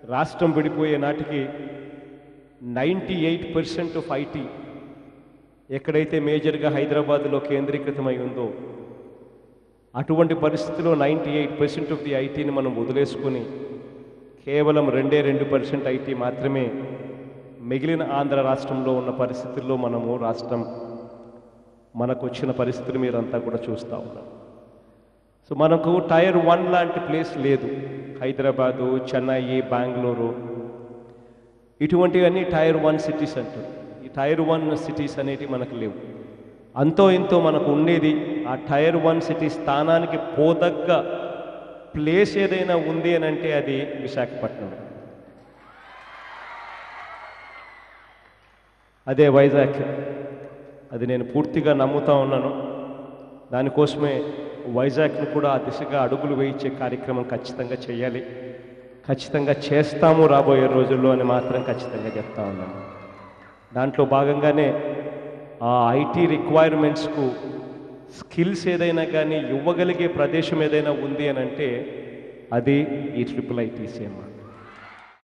రాష్ట్రం విడిపోయే నాటికి ninety eight percent of IT ఎక్కడైతే మేజర్గా హైదరాబాద్లో కేంద్రీకృతమై ఉందో అటువంటి పరిస్థితిలో ninety eight percent of the ఐటీని మనం వదిలేసుకుని కేవలం రెండే రెండు పర్సెంట్ ఐటీ మాత్రమే మిగిలిన ఆంధ్ర రాష్ట్రంలో ఉన్న పరిస్థితుల్లో మనము రాష్ట్రం మనకు వచ్చిన పరిస్థితులు మీరంతా కూడా చూస్తూ ఉన్నారు సో మనకు టైర్ వన్ లాంటి ప్లేస్ లేదు హైదరాబాదు చెన్నై బెంగళూరు ఇటువంటివన్నీ టైర్ వన్ సిటీస్ అంటారు ఈ టైర్ వన్ సిటీస్ అనేటివి మనకు లేవు అంతో ఇంతో మనకు ఉండేది ఆ టైర్ వన్ సిటీ స్థానానికి పోదగ్గ ప్లేస్ ఏదైనా ఉంది అని అంటే అది విశాఖపట్నం అదే వైజాగ్ అది నేను పూర్తిగా నమ్ముతా ఉన్నాను దానికోసమే వైజాగ్ను కూడా ఆ దిశగా అడుగులు వేయించే కార్యక్రమం ఖచ్చితంగా చేయాలి ఖచ్చితంగా చేస్తాము రాబోయే రోజుల్లో అని మాత్రం ఖచ్చితంగా చెప్తా ఉన్నాను దాంట్లో భాగంగానే ఆ ఐటీ రిక్వైర్మెంట్స్కు స్కిల్స్ ఏదైనా కానీ ఇవ్వగలిగే ప్రదేశం ఏదైనా ఉంది అని అంటే అది ఈ ట్రిపుల్ ఐటీసీ అన్నమాట